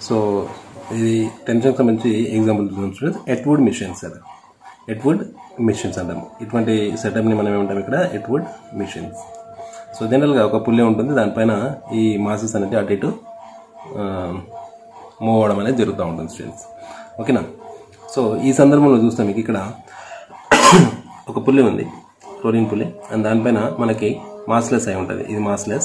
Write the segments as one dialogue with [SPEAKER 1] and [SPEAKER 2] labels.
[SPEAKER 1] so ఇది tension సంబంధించి example చూద్దాం స్టూడెంట్స్ ఎట్వుడ్ మిషన్స్ అది ఎట్వుడ్ మిషన్స్ అంటాము ఇటువంటి సెటప్ని మనం ఏమంటాం ఇక్కడ ఎట్వుడ్ మిషన్స్ సో జనరల్గా ఒక పుల్లే ఉంటుంది దానిపైన ఈ మాసెస్ అనేది అటు ఇటు మూవ్ అవ్వడం అనేది జరుగుతూ ఉంటుంది స్టూడెంట్స్ ఓకేనా సో ఈ సందర్భంలో చూస్తే మీకు ఇక్కడ ఒక పుల్లి ఉంది క్లోరిన్ పుల్లి అండ్ దానిపైన మనకి మాస్లెస్ అయి ఉంటుంది ఇది మాస్లెస్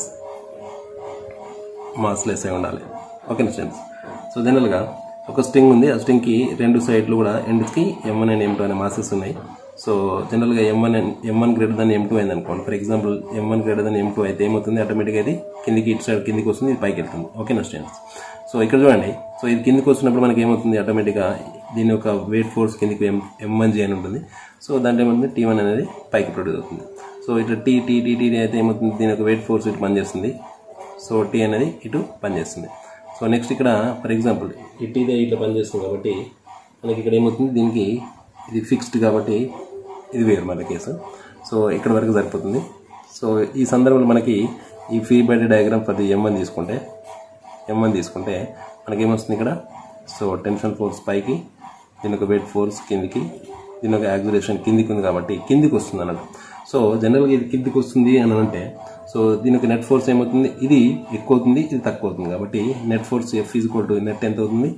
[SPEAKER 1] మాస్లెస్ అయి ఉండాలి ఓకేనా స్టూడెంట్స్ సో జనరల్గా ఒక స్ట్రింగ్ ఉంది ఆ స్ట్రింగ్కి రెండు సైడ్లు కూడా ఎండ్కి M one and M two అనే మాసెస్ ఉన్నాయి సో జనరల్గా M one M one greater than M two అయింది అనుకోండి for example M one greater than M two అయితే ఏమవుతుంది ఆటోమేటిక్గా ఇది కిందికి ఇటు సైడ్ కిందికి వస్తుంది ఇది పైకి వెళ్తుంది ఓకేనా స్టూడెంట్స్ సో ఇక్కడ చూడండి సో ఇది కిందికి వచ్చినప్పుడు మనకి ఏమవుతుంది ఆటోమేటిక్గా దీని యొక్క వెయిట్ ఫోర్స్ కిందికి ఎం ఎం వన్ జీ అని ఉంటుంది సో దాంట్లో ఏమవుతుంది టీ వన్ అనేది పైకి ప్రొడ్యూస్ అవుతుంది సో ఇట్లా టీ టీ టీ టీ అయితే ఏమవుతుంది దీని యొక్క వెయిట్ ఫోర్స్ ఇటు పనిచేస్తుంది సో టీ అనేది ఇటు పనిచేస్తుంది సో నెక్స్ట్ ఇక్కడ ఫర్ ఎగ్జాంపుల్ ఈ టీదే ఇట్లా పనిచేస్తుంది కాబట్టి మనకి ఇక్కడ ఏమవుతుంది దీనికి ఇది ఫిక్స్డ్ కాబట్టి ఇది వేరు మన కేసు సో ఇక్కడ వరకు సరిపోతుంది సో ఈ సందర్భంలో మనకి ఈ free body diagram for the M one తీసుకుంటే ఎం వన్ తీసుకుంటే మనకి ఏమొస్తుంది ఇక్కడ సో టెన్షన్ ఫోర్స్ పైకి దీని ఒక వెయిట్ ఫోర్స్ కిందికి దీని ఒక యాక్సిలేషన్ కిందికి ఉంది కాబట్టి కిందికి వస్తుంది అన్నట్టు సో జనరల్గా ఇది కిందికి వస్తుంది అని అంటే సో దీని ఒక నెట్ ఫోర్స్ ఏమవుతుంది ఇది ఎక్కువ అవుతుంది ఇది తక్కువ అవుతుంది కాబట్టి net force F is equal to net ఎంత అవుతుంది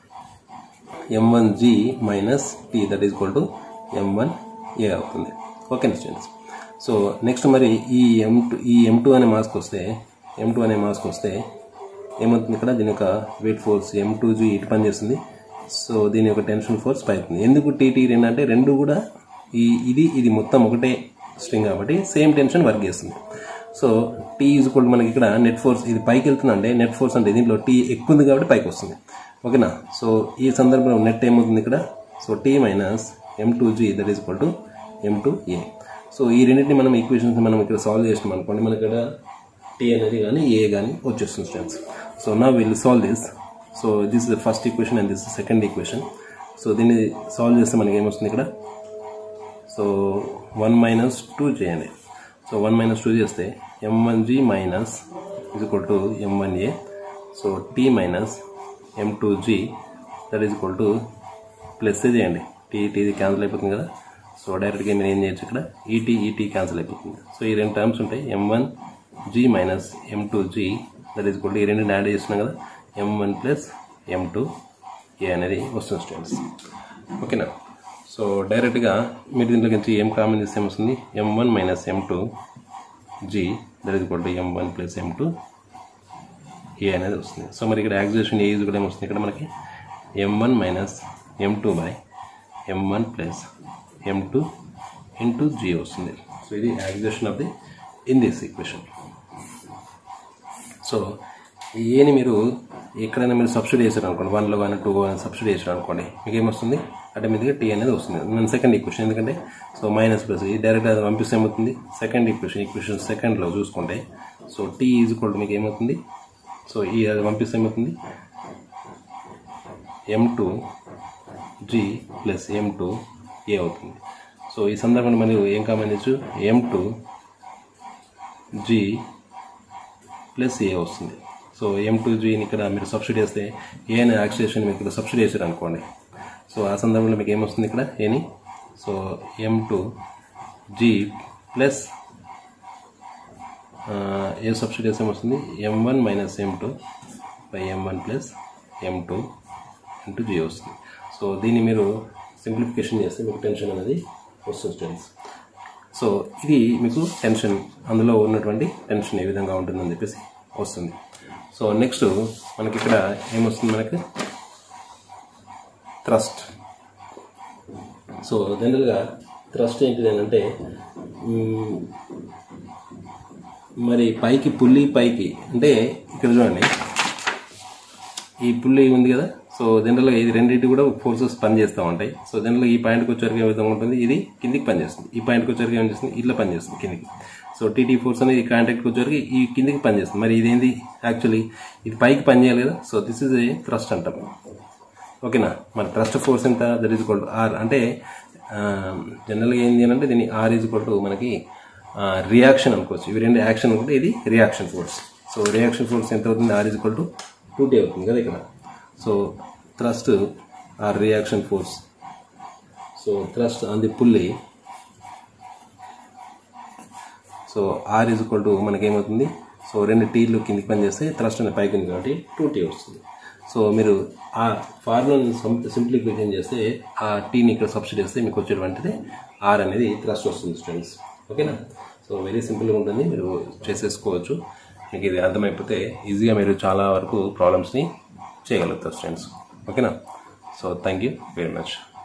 [SPEAKER 1] M one G minus T that is equal to M one A అవుతుంది ఓకే స్టూడెంట్స్ సో నెక్స్ట్ మరి ఈ ఎం టూ ఈ ఎం టూ అనే మాస్క్ వస్తే ఎం టూ అనే మాస్క్ వస్తే ఏమవుతుంది ఇక్కడ దీని యొక్క weight force M two G ఇటు పనిచేస్తుంది సో దీని యొక్క టెన్షన్ ఫోర్స్ పైతుంది ఎందుకు టీటీ రెండు అంటే రెండు కూడా ఈ ఇది ఇది మొత్తం ఒకటే స్ట్రింగ్ కాబట్టి సేమ్ టెన్షన్ వర్క్ చేస్తుంది సో టీ ఈజ్ కూడా మనకి ఇక్కడ నెట్ ఫోర్స్ ఇది పైకి వెళ్తుంది అంటే నెట్ ఫోర్స్ అంటే దీంట్లో టీ ఎక్కువ ఉంది కాబట్టి పైకి వస్తుంది ఓకేనా సో ఈ సందర్భంలో నెట్ ఏమవుతుంది ఇక్కడ so T minus M two G that is equal to M two A so ఈ రెండింటిని మనం ఈక్వేషన్స్ మనం ఇక్కడ సాల్వ్ చేసినాం అనుకోండి మనకి ఇక్కడ టీ అనేది కానీ ఏ కానీ వచ్చేస్తుంది students so now will solve this so this is the first equation and this second equation so దీన్ని సాల్వ్ చేస్తే మనకి ఏమొస్తుంది ఇక్కడ సో వన్ మైనస్ టూ చేయండి సో వన్ మైనస్ టూ చేస్తే M one G minus is equal to M one A so T minus M two G that is equal to plus చేయండి T టీది cancel అయిపోతుంది కదా so డైరెక్ట్గా మీరు ఏం చేయొచ్చు ఇక్కడ ఈటీ ఈటీ క్యాన్సిల్ అయిపోతుంది సో ఈ రెండు టర్మ్స్ ఉంటాయి M one G minus M two G that is equal to ఈ రెండు యాడ్ చేస్తున్నాం కదా M one plus M two A అనేది వస్తుంది స్టూడెంట్స్ ఓకేనా సో డైరెక్ట్గా మీరు దీంట్లో నుంచి ఏం కామన్ చేస్తే ఏమొస్తుంది M one minus M two G that is equal to M one plus M two A అనేది వస్తుంది సో మరి ఇక్కడ యాక్సిలేషన్ ఏ కూడా ఏమొస్తుంది ఇక్కడ మనకి M one minus M two by M one plus M two into G వస్తుంది so ఇది acceleration of the in this equation so ఏని మీరు ఎక్కడైనా మీరు సబ్సిడీ చేశారు అనుకోండి వన్లో వన్ టూ వన్ సబ్సిడీ చేశారు అనుకోండి మీకు ఏమొస్తుంది ఆటోమేటిక్గా టీ అనేది వస్తుంది మన సెకండ్ ఈక్వేషన్ ఎందుకంటే సో మైనస్ ప్లస్ ఈ డైరెక్ట్ అది పంపిస్తే ఏమవుతుంది సెకండ్ ఈక్వేషన్ ఈక్వేషన్ సెకండ్లో చూసుకుంటే so T is equal to మీకు ఏమవుతుంది సో ఈ అది పంపిస్తే ఏమవుతుంది M two G plus M two A అవుతుంది సో ఈ సందర్భంలో మనం ఏం కామెంచు M two G plus A వస్తుంది సో ఎం టూ జీని ఇక్కడ మీరు సబ్సిడీ చేస్తే ఏ అనే యాక్సిలేషన్ మీరు ఇక్కడ సబ్సిడీ చేశారు అనుకోండి సో ఆ సందర్భంలో మీకు ఏమొస్తుంది ఇక్కడ ఏని so M two G plus A సబ్సిడీ చేస్తే ఏమొస్తుంది M one minus M two by M one plus M two into G వస్తుంది సో దీన్ని మీరు సింప్లిఫికేషన్ చేస్తే మీకు టెన్షన్ అనేది వస్తుంది స్టూడెంట్స్ సో ఇది మీకు టెన్షన్ అందులో ఉన్నటువంటి టెన్షన్ ఏ విధంగా ఉంటుందని చెప్పేసి వస్తుంది సో నెక్స్ట్ మనకి ఇక్కడ ఏమొస్తుంది మనకి థ్రస్ట్ సో జనరల్గా థ్రస్ట్ ఏంటిది అని అంటే మ్, మరి పైకి పుల్లి పైకి అంటే ఇక్కడ చూడండి ఈ పుల్లి ఉంది కదా సో జనరల్గా ఇది రెండింటి కూడా ఫోర్సెస్ పనిచేస్తూ ఉంటాయి సో జనరల్గా ఈ పాయింట్కి వచ్చేసరికి ఏ విధంగా ఉంటుంది ఇది కిందికి పనిచేస్తుంది ఈ పాయింట్కి వచ్చేసరికి ఏం చేస్తుంది ఇట్లా పనిచేస్తుంది కిందికి సో టీటీ ఫోర్స్ అనేది ఈ కాంటాక్ట్కి వచ్చేసరికి ఈ కిందికి పనిచేస్తుంది మరి ఇదేంది యాక్చువల్లీ ఇది పైకి పనిచేయాలి కదా so this is a thrust అంటాం ఓకేనా మరి థ్రస్ట్ ఫోర్స్ ఎంత that is equal to R అంటే జనరల్గా ఏంది అని అంటే దీన్ని ఆర్ ఈజ్ ఈక్వల్ టు మనకి రియాక్షన్ అనుకోవచ్చు ఇవి రెండు యాక్షన్ అనుకుంటే ఇది reaction force so reaction force ఎంత అవుతుంది R is equal to two T అవుతుంది కదా ఇక్కడ so so thrust R reaction force so thrust on the pulley so R is equal to మనకేమవుతుంది so రెండు టీలు కిందికి పని చేస్తే థ్రస్ట్ అనే పైకి ఉంది కాబట్టి టూ టీ వస్తుంది సో మీరు ఆ ఫార్ములాని సింప్లిఫికేషన్ చేస్తే ఆ టీని ఇక్కడ సబ్స్టిట్యూట్ చేస్తే మీకు వచ్చేటువంటిది ఆర్ అనేది థ్రస్ట్ వస్తుంది స్టూడెంట్స్ ఓకేనా సో వెరీ సింపుల్గా ఉంటుంది మీరు చేసేసుకోవచ్చు మీకు ఇది అర్థమైపోతే ఈజీగా మీరు చాలా వరకు ప్రాబ్లమ్స్ని చేయగలుగుతారు స్టూడెంట్స్ ఓకేనా so thank you very much